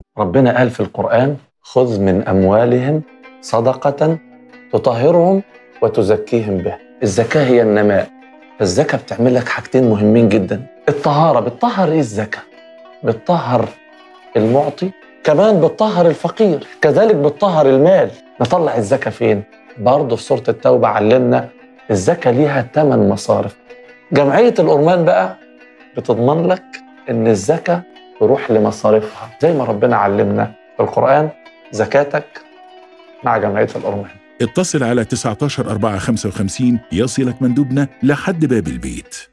ربنا قال في القرآن خذ من أموالهم صدقة تطهرهم وتزكيهم به الزكاة هي النماء الزكاة بتعمل لك حاجتين مهمين جدا الطهارة بتطهر إيه الزكاة؟ بتطهر المعطي كمان بتطهر الفقير كذلك بتطهر المال نطلع الزكاة فين؟ برضه في سورة التوبة علمنا الزكاة ليها ثمان مصارف جمعية الأرمان بقى بتضمن لك إن الزكاة تروح لمصارفها زي ما ربنا علمنا في القرآن زكاتك مع جمعية الأرمان اتصل على 19 4 55 يصلك مندوبنا لحد باب البيت